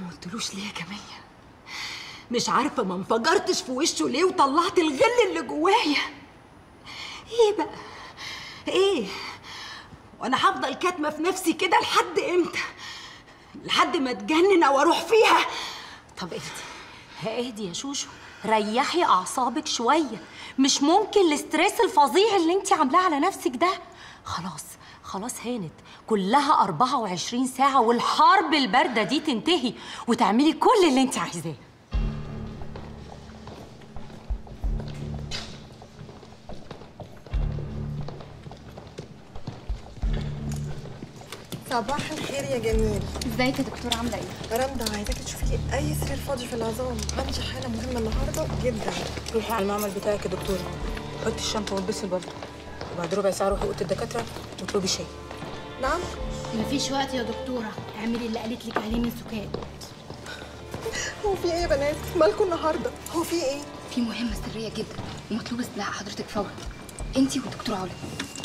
ما قلتلوش ليه يا جمية مش عارفة ما انفجرتش في وشه ليه وطلعت الغل اللي جوايا ايه بقى ايه وانا هفضل كاتمة في نفسي كده لحد امتى لحد ما اتجنن او اروح فيها طب اهدي اهدي يا شوشو ريحي اعصابك شويه مش ممكن الاستريس الفظيع اللي انت عاملاه على نفسك ده خلاص خلاص هانت كلها 24 ساعة والحرب الباردة دي تنتهي وتعملي كل اللي انت عايزاه صباح الخير يا جميل ازيك يا دكتورة عاملة ايه؟ رندا عايزاكي تشوفي لي اي سرير فاضي في العظام عندي حاله مهمه النهارده جدا روحي على المعمل بتاعك يا دكتورة حطي الشنطة والبسي البلطو وبعد ربع ساعة روحي أوضة الدكاترة واطلبي شاي نعم مفيش وقت يا دكتورة اعملي اللي قالت لك عليه من سكات هو في ايه يا بنات مالكم النهارده هو في ايه في مهمة سرية جدا ومطلوب استدعاء حضرتك فورا انتي والدكتورة علا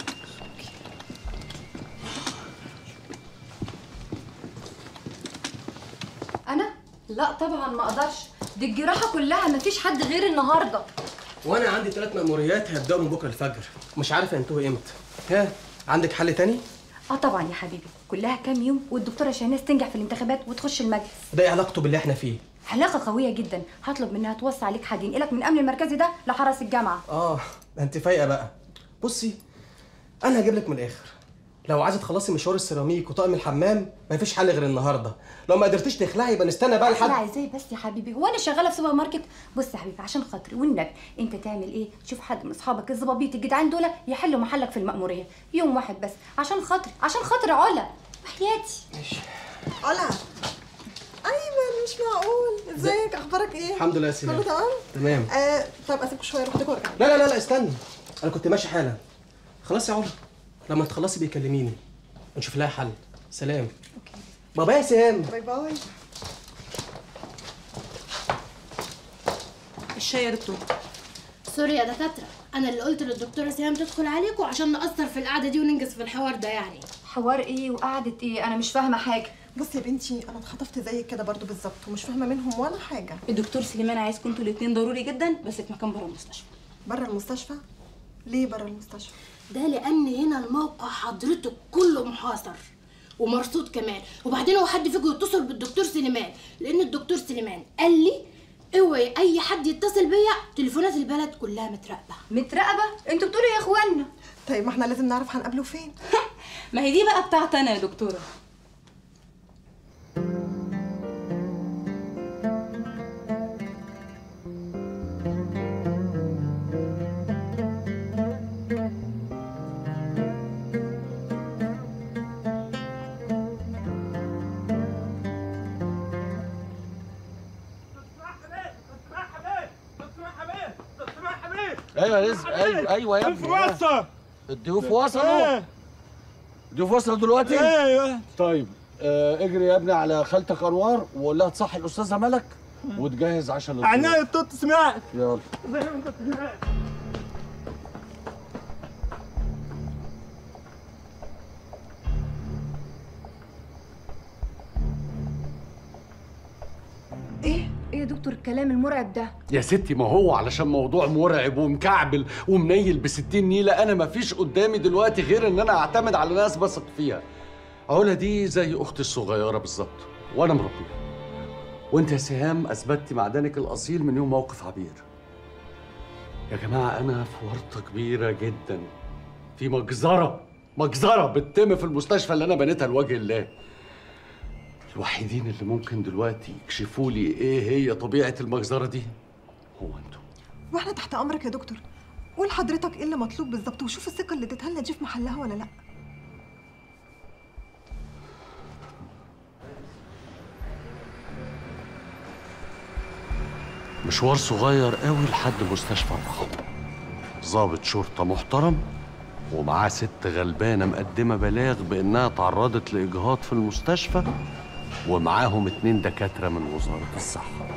انا لا طبعا ما اقدرش دي الجراحه كلها مفيش حد غير النهارده وانا عندي ثلاث مأموريات هيبداوا من بكره الفجر مش عارف هينتهوا امتى ها عندك حل تاني اه طبعا يا حبيبي كلها كام يوم والدكتوره شاهناز تنجح في الانتخابات وتخش المجلس ده ايه علاقته باللي احنا فيه علاقه قويه جدا هطلب منها توصي عليك حد ينقلك من امن المركزي ده لحرس الجامعه اه ده انت فايقه بقى بصي انا هجيب لك من الاخر لو عايزه تخلصي مشوار السيراميك وطقم الحمام مفيش حل غير النهارده لو ما قدرتيش تخلعي يبقى نستنى بقى انا لحد عايزاه بس يا حبيبي هو انا شغاله في سوبر ماركت بص يا حبيبي عشان خاطري والنبي انت تعمل ايه شوف حد من اصحابك الظبابيط الجدعان دول يحلوا محلك في المأموريه يوم واحد بس عشان خاطري عشان خاطر علا وحياتي علا ايمن مش معقول ازيك اخبارك ايه الحمد لله يا سيدي كله تمام تمام آه طب اسيبكم شويه اروح لكم وارجع لا لا لا لا استنى انا كنت ماشي حالا خلاص يا علا لما تخلصي بيكلميني نشوف لها حل سلام بابا يا سام باي باي الشاي يا دكتور سوري يا دكاترة أنا اللي قلت للدكتورة سهام تدخل عليكم عشان نأثر في القعدة دي وننجز في الحوار ده يعني حوار ايه وقعدة ايه انا مش فاهمه حاجه بصي يا بنتي انا اتخطفت زيك كده برضو بالظبط ومش فاهمه منهم ولا حاجه الدكتور سليمان عايزكم انتوا الاثنين ضروري جدا بس في مكان بره المستشفى بره المستشفى ليه بره المستشفى ده لأن هنا الموقع حضرتك كله محاصر ومرصود كمان وبعدين هو حد فيكم يتصل بالدكتور سليمان لأن الدكتور سليمان قال لي اوعي أي حد يتصل بيا تليفونات البلد كلها متراقبة متراقبه انتوا بتقولوا يا اخوانا طيب ما احنا لازم نعرف هنقابله فين ما هي دي بقى بتاعتي انا يا دكتورة ايوه يا رزق ايوه ايوه يا ابني وصل الضيوف وصلوا الضيوف وصلوا دلوقتي ايوه طيب آه اجري يا ابني على خالتك انوار وقول لها تصحي الاستاذه ملك وتجهز عشان الضيوف. عناية التوت سمعت يلا زي ما انت سمعت ايه ايه يا دكتور الكلام المرعب ده يا ستي ما هو علشان موضوع مرعب ومكعبل ومنيل بستين نيلة أنا ما فيش قدامي دلوقتي غير إن أنا أعتمد على ناس بثق فيها علا دي زي أختي الصغيرة بالظبط وأنا مربيها وأنت يا سهام أثبتي معدنك الأصيل من يوم موقف عبير يا جماعة أنا في ورطة كبيرة جدا في مجزرة مجزرة بتتم في المستشفى اللي أنا بنيتها لوجه الله الوحيدين اللي ممكن دلوقتي يكشفوا لي ايه هي طبيعه المجزره دي هو انتوا واحنا تحت امرك يا دكتور قول حضرتك ايه اللي مطلوب بالظبط وشوف الثقه اللي اديتها لنا دي في محلها ولا لا مشوار صغير قوي لحد مستشفى الرحمه ضابط شرطه محترم ومعاه ست غلبانه مقدمه بلاغ بانها تعرضت لاجهاض في المستشفى ومعاهم اتنين دكاتره من وزاره الصحه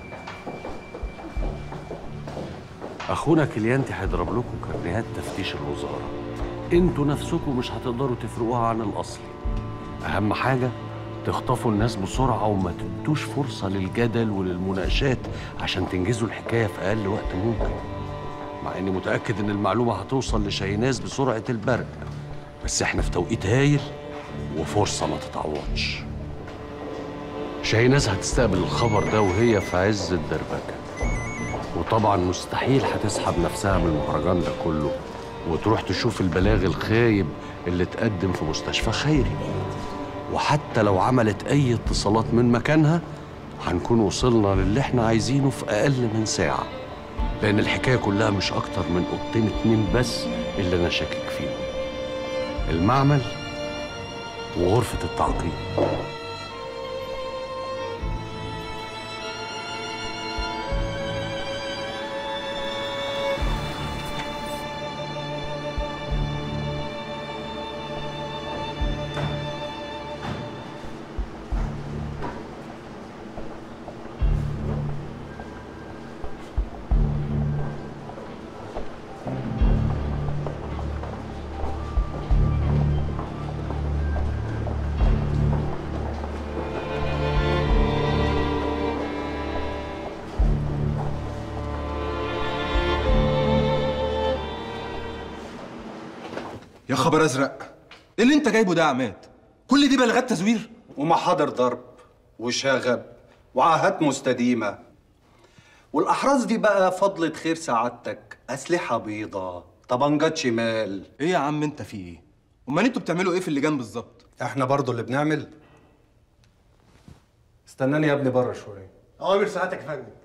اخونا كليانتي هيضرب لكم كارنيهات تفتيش الوزاره انتوا نفسكم مش هتقدروا تفرقوها عن الاصل اهم حاجه تخطفوا الناس بسرعة وما تدوش فرصة للجدل وللمناقشات عشان تنجزوا الحكاية في أقل وقت ممكن مع إني متأكد إن المعلومة هتوصل لشاهيناز بسرعة البرق بس إحنا في توقيت هايل وفرصة ما تتعوضش شاهيناز هتستقبل الخبر ده وهي في عز الدربكة وطبعا مستحيل هتسحب نفسها من المهرجان ده كله وتروح تشوف البلاغ الخايب اللي اتقدم في مستشفى خيري وحتى لو عملت اي اتصالات من مكانها هنكون وصلنا للي احنا عايزينه في اقل من ساعة لان الحكاية كلها مش اكتر من اوضتين اتنين بس اللي انا شاكك فيهم المعمل وغرفة التعقيم يا خبر ازرق ايه اللي انت جايبه ده يا عماد كل دي بلاغات تزوير ومحاضر ضرب وشغب وعاهات مستديمة والأحراز دي بقى فضلة خير سعادتك أسلحة بيضة طبنجات شمال ايه يا عم انت في ايه امال انتوا بتعملوا ايه في اللجان بالظبط احنا برضو اللي بنعمل استناني يا ابني بره شوية اوامر ساعتك يا فندم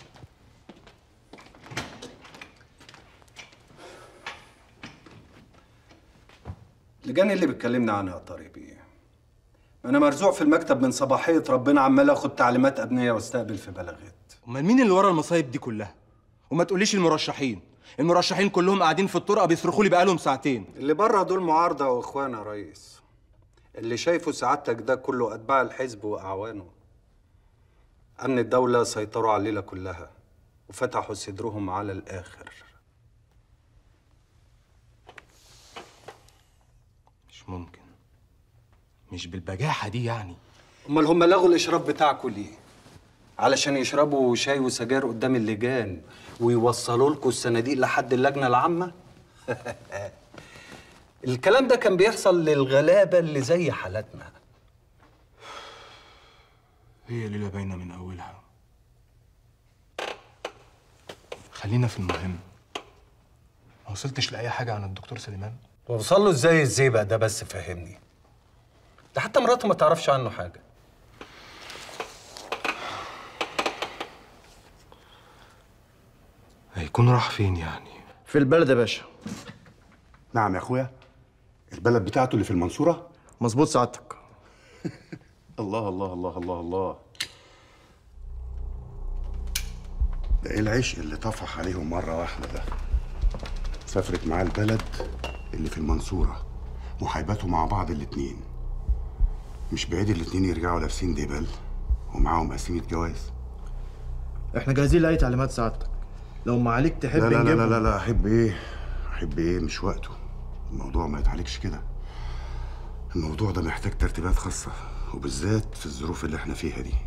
اللجان اللي بتكلمنا عنها يا طارق بيه ما انا مرزوع في المكتب من صباحية ربنا عمال اخد تعليمات ابنية واستقبل في بلاغات امال مين اللي ورا المصايب دي كلها وما تقوليش المرشحين المرشحين كلهم قاعدين في الطرقه بيصرخوا لي بقالهم ساعتين اللي بره دول معارضة واخوانا يا ريس اللي شايفه سعادتك ده كله اتباع الحزب واعوانه امن الدولة سيطروا على الليلة كلها وفتحوا صدرهم على الاخر مش ممكن مش بالبجاحه دي يعني امال هم لغوا الاشراف بتاعكم ليه علشان يشربوا شاي وسجاير قدام اللجان ويوصلوا لكم الصناديق لحد اللجنه العامه الكلام ده كان بيحصل للغلابه اللي زي حالتنا هي ليله باينه من اولها خلينا في المهم ما وصلتش لاي حاجه عن الدكتور سليمان وصل له ازاي الزيبق ده بس فهمني ده حتى مراته ما تعرفش عنه حاجه هيكون راح فين يعني في البلد يا باشا نعم يا اخويا البلد بتاعته اللي في المنصورة مظبوط سعادتك الله الله الله الله الله ده ايه العشق اللي طفح عليهم مرة واحدة ده سافرت معاه البلد اللي في المنصورة وهيباتوا مع بعض الاتنين مش بعيد الاتنين يرجعوا لابسين دبل ومعاهم قسيمة جواز احنا جاهزين لاي تعليمات سعادتك لو ما عليك تحب لا لا لا لا نجيبهم. لا لا احب ايه احب ايه مش وقته الموضوع ما يتعالجش كده الموضوع ده محتاج ترتيبات خاصة وبالذات في الظروف اللي احنا فيها دي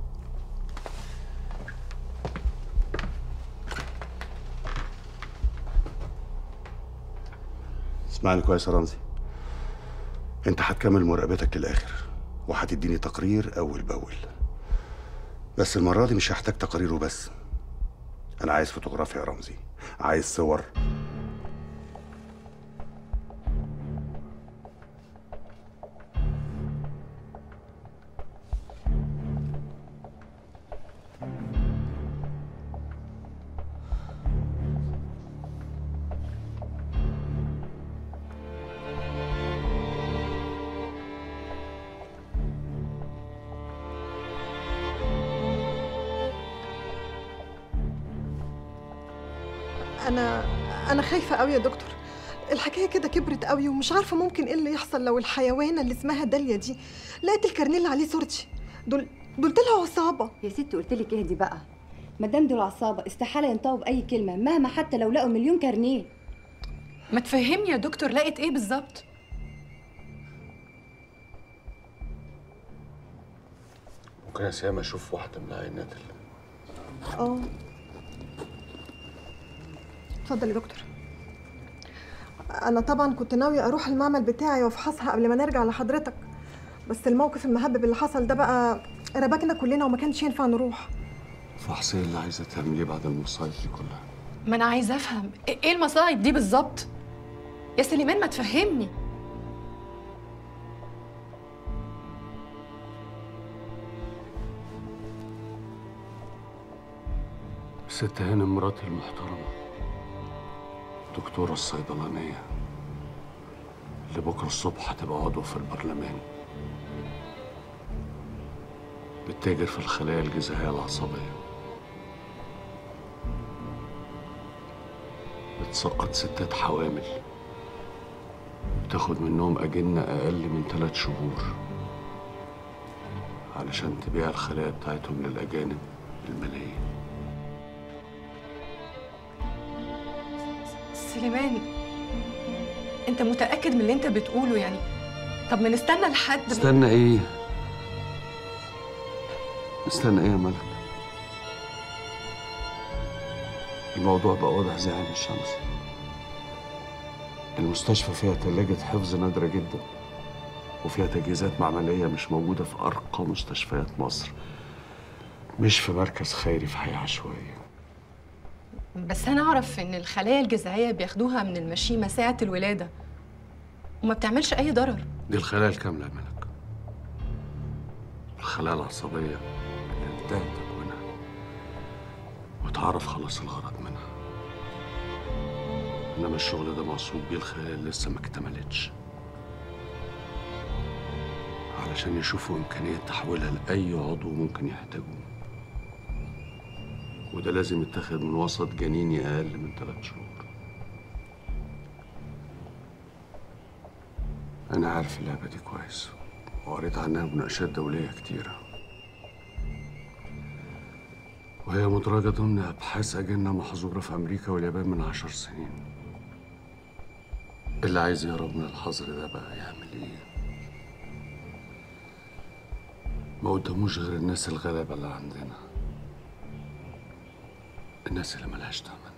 اسمعني كويس يا رمزي انت هتكمل مراقبتك للاخر وهتديني تقرير اول باول بس المرة دي مش هحتاج تقارير وبس انا عايز فوتوغرافيا يا رمزي عايز صور انا انا خايفه قوي يا دكتور الحكايه كده كبرت قوي ومش عارفه ممكن ايه اللي يحصل لو الحيوانه اللي اسمها داليا دي لقت الكارنيه اللي عليه صورتي دول دول طلعوا عصابه يا ستي قلت لك اهدي بقى ما دام دول عصابه استحاله ينطقوا باي كلمه مهما حتى لو لقوا مليون كارنيه ما تفهمني يا دكتور لقيت ايه بالظبط ممكن يا سيما اشوف واحده من العينات اللي اه اتفضل يا دكتور انا طبعا كنت ناويه اروح المعمل بتاعي وافحصها قبل ما نرجع لحضرتك بس الموقف المهبب اللي حصل ده بقى ربكنا كلنا وما كانش ينفع نروح فحص ايه اللي عايزه تعمليه بعد المصايب دي كلها ما انا عايزه افهم ايه المصايب دي بالظبط يا سليمان ما تفهمني ست هانم مراتي المحترمة دكتورة الصيدلانية اللي بكرة الصبح هتبقى عضو في البرلمان بتتاجر في الخلايا الجذعية العصبية بتسقط ستات حوامل بتاخد منهم أجنة أقل من ثلاث شهور علشان تبيع الخلايا بتاعتهم للأجانب الملايين سليمان انت متاكد من اللي انت بتقوله يعني طب ما نستنى لحد ما- استنى ايه استنى ايه يا ملك الموضوع بقى واضح زي عين الشمس المستشفى فيها تلاجة حفظ نادرة جدا وفيها تجهيزات معملية مش موجودة في أرقى مستشفيات مصر مش في مركز خيري في حي عشوائي بس انا اعرف ان الخلايا الجذعيه بياخدوها من المشيمه ساعه الولاده وما بتعملش اي ضرر دي الخلايا الكاملة يا ملك الخلايا العصبية اللي انتهت تكوينها وتعرف خلاص الغرض منها إنما الشغل ده مقصود بيه الخلايا اللي لسه ما اكتملتش علشان يشوفوا إمكانية تحويلها لأي عضو ممكن يحتاجوه وده لازم يتاخد من وسط جنيني أقل من ثلاث شهور أنا عارف اللعبة دي كويس وقريت عنها مناقشات دولية كتيرة وهي مدرجة ضمن أبحاث أجنة محظورة في أمريكا واليابان من عشر سنين اللي عايز يهرب من الحظر ده بقى يعمل إيه؟ ما قداموش غير الناس الغلابة اللي عندنا الناس اللي ملهاش تمن